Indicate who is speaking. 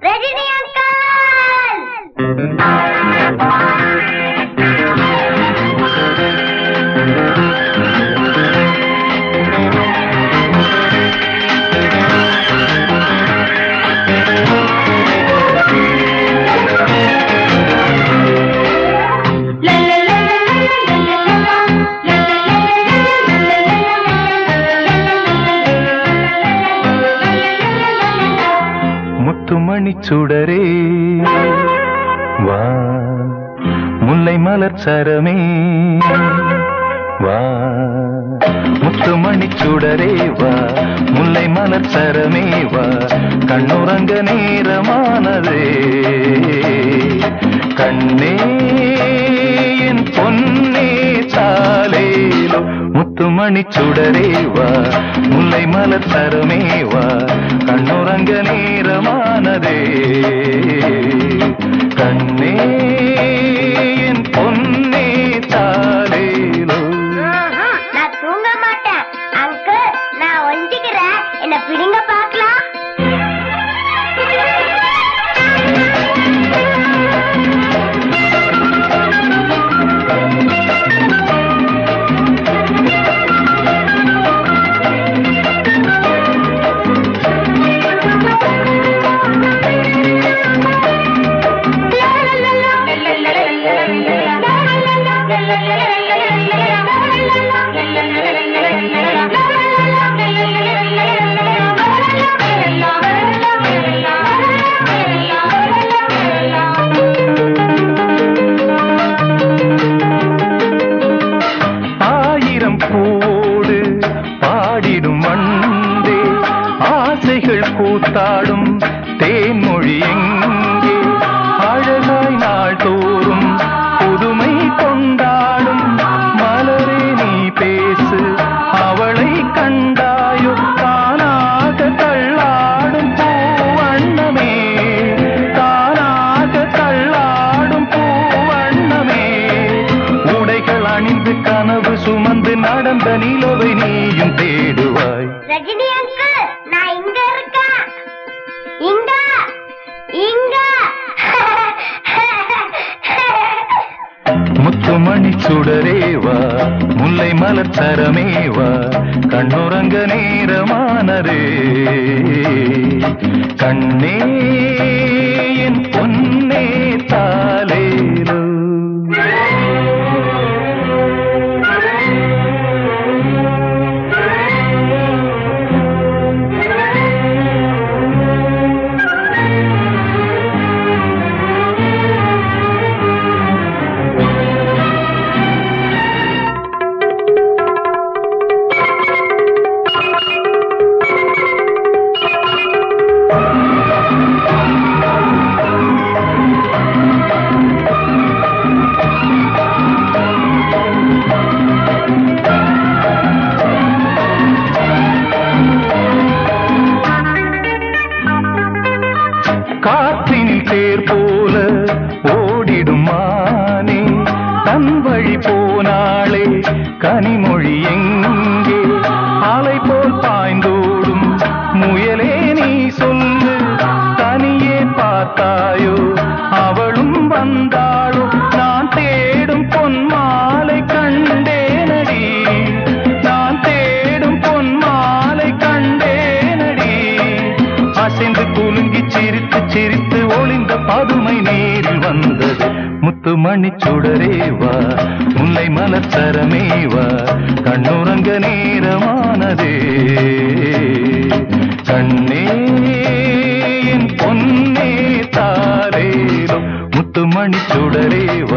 Speaker 1: Rajini uncle
Speaker 2: முத்துமணி சுடரே வா முல்லை மலர் சரமே வா முத்துமணி சுடரே வா முல்லை மலர் சரமே வா கண்ணுறங்க நேரமானதே கண்ணே என் பொன்னே சாலேலோ முத்துமணி சுடரே வா முல்லை மலர் சரமே வா கண்ணுறங்க நேரமானதே கண்ணே என் பொன்னே சாலேலோ
Speaker 1: ம்ஹும், நான் தூங்க மாட்டேன் அங்கிள் நான் ஒஞ்சிக்கிறேன் என்ன பிடிங்க பார்க்கலாம்
Speaker 2: ஆயிரம் பூவோடு பாடிடும் வண்டே ஆசைகள் கூத்தாடும் தேன்மொழி எங்கே அழகாய் நாள் தோறும் புதுமை கொண்டாடும் மலரே நீ பேசு அவளை கண்டாயோ தானாக தள்ளாடும் பூவண்ணமே தானாக தள்ளாடும் பூவண்ணமே உடைகள் அணிந்து கனவு சுமந்து நடந்த நிலவை நீயும் தேடுவாய்
Speaker 1: ரஜினி அங்கிள் நான் இங்க இருக்கேன் இங்க இங்க
Speaker 2: முத்துமணி சுடரே வா முல்லை மலர் சரமே வா கண்ணுறங்க நேரமானதே கண்ணே என் பொன்னே தாலேலோ காற்றினில் தேர் போல ஓடிடும் மானே தன் வழி போனாளே கனிமொழி எங்கே அலை போல் பாய்ந்தோடும் முயலே நீ சொல்லு தனியே பார்த்தாயோ அவளும் வந்தாளோ நான் தேடும் பொன் மாலை கண்டேனடி நான் தேடும் பொன் மாலை கண்டேனடி அசைந்து குலுங்கி சிரித்து சிரித்து ஒளிந்த பதுமை நேரில் வந்தது முத்துமணி சுடரே வா முல்லை மலர் சரமே வா கண்ணுறங்க நேரமானதே கண்ணே என் பொன்னே தாரேலோ முத்துமணி சுடரே வா